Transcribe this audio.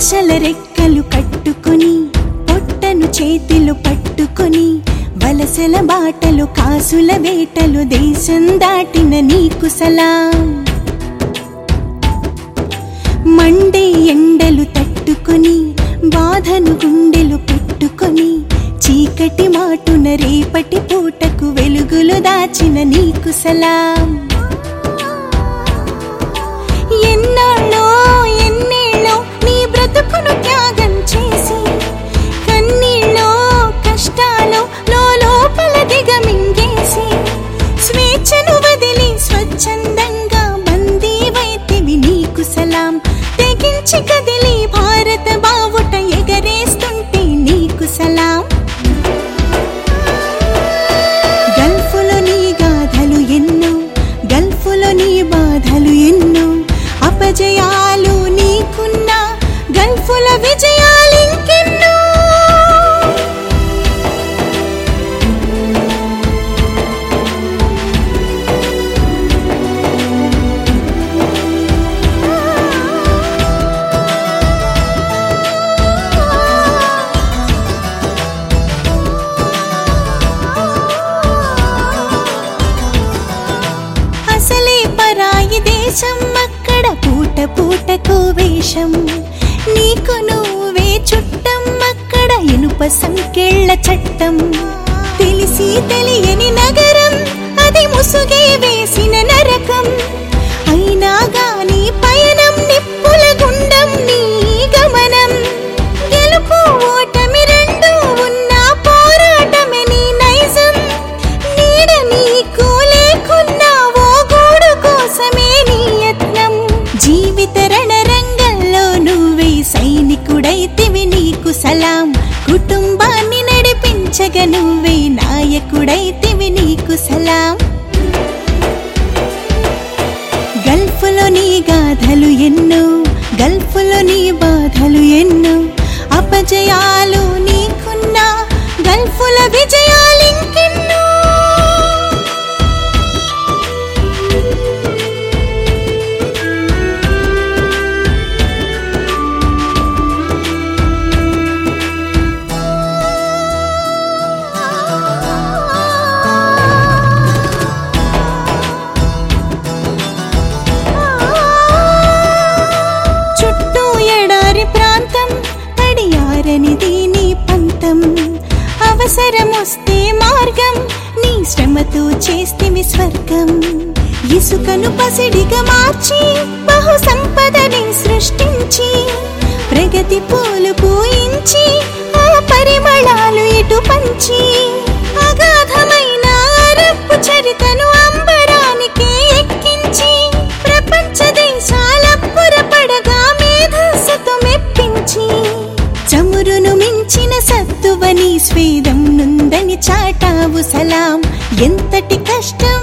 ఆశల రెక్కలు కట్టుకొని పొట్టను చేతిలో పట్టుకొని వలసల బాటలు కాసుల వేటలు దేశం దాటిన నీకు సలాం మండే ఎండలు తట్టుకొని బాధను గుండెలు పెట్టుకొని చీకటి మాటున రేపటి పూటకు వెలుగులు దాచిన నీకు సలాం ఎన్నాళ్ళో ఎన్నేళ్ళో నీ బ్రతుకును త్యాగం చేసి కన్నీళ్ళో కష్టాలో లోపల దిగమింగేసి స్వేచ్ఛను వదిలి స్వచ్ఛందంగా బందీవైతివి నీకు సలాం తెగించి కదిలి భారత బావుట ఎగరేస్తుంటే నీకు సలాం గల్ఫులో నీ గాథలు ఎన్నో గల్ఫులో నీ బాధలు ఎన్నో అపజయాలు నీకున్నా గల్ఫుల విజయాలు ఇంకెన్నో అసలే పరాయి దేశం అక్కడ పూట పూటకు వేషం నీకు నువ్వే చుట్టం అక్కడ ఇనుప సంకెళ్ళ చట్టం తెలిసి తెలియని నగరం అది ముసుగే వేసిన నరకం అయినా గాని పయనం నిప్పుల గుండం నీ గమనం గెలుపు ఓటమి రెండు ఉన్న పోరాటమే నీ నైజం నీడ నీకు లేకున్నా ఓ గూడు కోసమే నీ యత్నం జీవిత రణరంగంలో నువ్వే సైనికుడైతివి నీకు సలాం కుటుంబాన్ని నడిపించగ నువ్వే నాయకుడైతివి నీకు సలాం గల్ఫ్లో నీ గాథలు ఎన్నో గల్ఫ్లో నీ బాధలు ఎన్నో అపజయాలు నీకున్నా గల్ఫుల విజయాలు ఇంకెన్నో చుట్టూ ఎడారి ప్రాంతం తడియారని దీని పంతం అవసరమొస్తే మార్గం నీ శ్రమతో చేస్తివి స్వర్గం ఇసుకను పసిడిగా మార్చి బహు సంపదని సృష్టించి ప్రగతి పూలు పూయించి ఆ పరిమళాలు ఇటు పంచి అగాధమైన అరబ్బు చరితను అంబరానికి ఎక్కించి ప్రపంచ దేశాల పురపడగా మేధస్సుతో మెప్పించి చమురును మించిన సత్తువని స్వేదం నుందని చాటావు సలాం ఎంతటి కష్టం